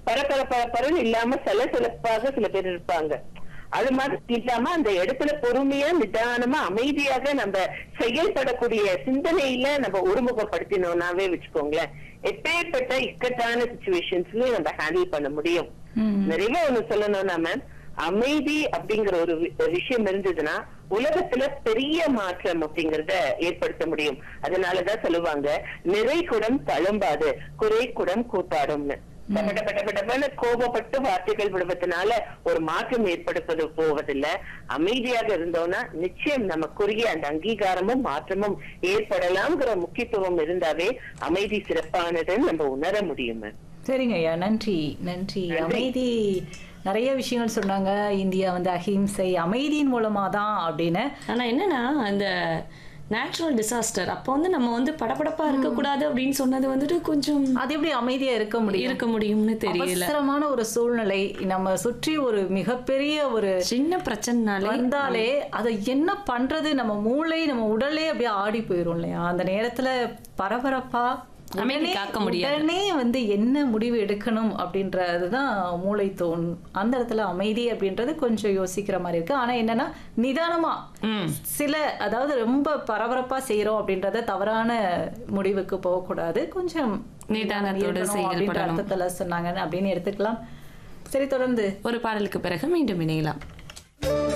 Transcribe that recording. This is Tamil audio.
பரபர பரபரன்னு இல்லாம சலசலப்பாக சில பேர் இருப்பாங்க அது மாதிரி இல்லாம அந்த இடத்துல பொறுமையா நிதானமா அமைதியாக நம்ம செயல்படக்கூடிய சிந்தனையில நம்ம ஒருமுகப்படுத்தினோம்னாவே வச்சுக்கோங்களேன் எப்பேற்பட்ட இக்கட்டான சுச்சுவேஷன்ஸ்லயும் நம்ம ஹேண்டில் பண்ண முடியும் நிறைய ஒண்ணு சொல்லணும்னா மேம் அமைதி அப்படிங்கிற ஒரு வி- விஷயம் இருந்ததுன்னா உலகத்துல பெரிய மாற்றம் அப்படிங்கறத ஏற்படுத்த முடியும் அதனாலதான் சொல்லுவாங்க நிறை குடம் தழும்பாது குறை குடம் கூத்தாடும்னு பட பட படபடன்னு கோபப்பட்டு வார்த்தைகள் விடுவதனால ஒரு மாற்றம் ஏற்படுப்பது போவதில்ல அமைதியாக இருந்தோம்னா நிச்சயம் நமக்குரிய அந்த அங்கீகாரமும் மாற்றமும் ஏற்படலாம்ங்கிற முக்கியத்துவம் இருந்தாவே அமைதி சிறப்பானதுன்னு நம்ம உணர முடியும் மேம் சரிங்க ஐயா நன்றி நன்றி நன்றி. அமைதி நிறைய விஷயங்கள் சொன்னாங்க இந்தியா வந்து அஹிம்சை அமைதியின் மூலமா தான் அப்படின்னு ஆனா என்னன்னா அந்த நேச்சுரல் டிசாஸ்டர் அப்போ வந்து நம்ம வந்து படபடப்பா இருக்கக்கூடாது அப்படின்னு சொன்னது வந்துட்டு கொஞ்சம் அது எப்படி அமைதியா இருக்க முடியும் இருக்க முடியும்னு தெரியல அவசரமான ஒரு சூழ்நிலை நம்ம சுற்றி ஒரு மிகப்பெரிய ஒரு சின்ன பிரச்சனைனாலே வந்தாலே அதை என்ன பண்றது நம்ம மூளை நம்ம உடலே அப்படியே ஆடி போயிரும் இல்லையா அந்த நேரத்துல பரபரப்பா அமைதி உடனே- காக்க முடியாது. உடனே வந்து என்ன முடிவு எடுக்கணும் அப்படின்றதுதான் மூளை தோணும் அந்த இடத்துல அமைதி அப்படின்றது கொஞ்சம் யோசிக்கிற மாதிரி இருக்கு ஆனா என்னன்னா நிதானமா ம். சில அதாவது ரொம்ப பரபரப்பா செய்யறோம் அப்படின்றத தவறான முடிவுக்கு போகக்கூடாது கொஞ்சம் நிதானத்தோட இருக்கணும் அப்படின்ற செயல்படணும். அர்த்தத்துல சொன்னாங்க அப்படின்னு எடுத்துக்கலாம் சரி தொடர்ந்து ஒரு பாடலுக்கு பிறகு மீண்டும் இணையலாம்